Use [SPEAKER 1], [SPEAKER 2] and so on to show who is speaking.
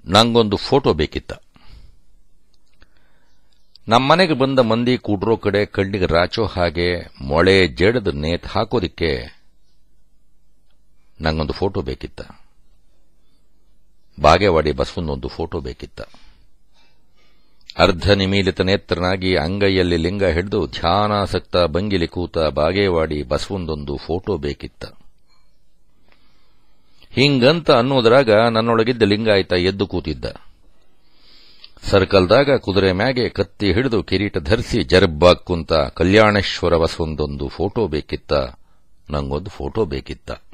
[SPEAKER 1] ನಂಗೊಂದು ಫೋಟೋ ಬೇಕಿತ್ತ ನಮ್ಮನೆಗೆ ಬಂದ ಮಂದಿ ಕೂಡ್ರೋ ಕಡೆ ಕಣ್ಣಿಗೆ ರಾಚೋ ಹಾಗೆ ಮೊಳೆ ಜಡದ ನೇತ್ ಹಾಕೋದಿಕ್ಕೆ ನಂಗೊಂದು ಫೋಟೋ ಬೇಕಿತ್ತ ಬಾಗೇವಾಡಿ ಬಸವನೊಂದು ಫೋಟೋ ಬೇಕಿತ್ತ ಅರ್ಧ ನಿಮೀಲಿತ ನೇತ್ರನಾಗಿ ಅಂಗೈಯಲ್ಲಿ ಲಿಂಗ ಹಿಡಿದು ಧ್ಯಾನಾಸಕ್ತ ಬಂಗಿಲಿ ಕೂತ ಬಾಗೇವಾಡಿ ಬಸವೊಂದೊಂದು ಫೋಟೋ ಬೇಕಿತ್ತ ಹಿಂಗಂತ ಅನ್ನೋದ್ರಾಗ ನನ್ನೊಳಗಿದ್ದ ಲಿಂಗಾಯತ ಎದ್ದು ಕೂತಿದ್ದ ಸರ್ಕಲ್ದಾಗ ಕುದುರೆ ಮ್ಯಾಗೆ ಕತ್ತಿ ಹಿಡಿದು ಕಿರೀಟ ಧರಿಸಿ ಜರ್ಬಾಗ್ ಕುಂತ ಕಲ್ಯಾಣೇಶ್ವರ ಬಸವೊಂದೊಂದು ಫೋಟೋ ಬೇಕಿತ್ತ ನಂಗೊಂದು ಫೋಟೋ ಬೇಕಿತ್ತ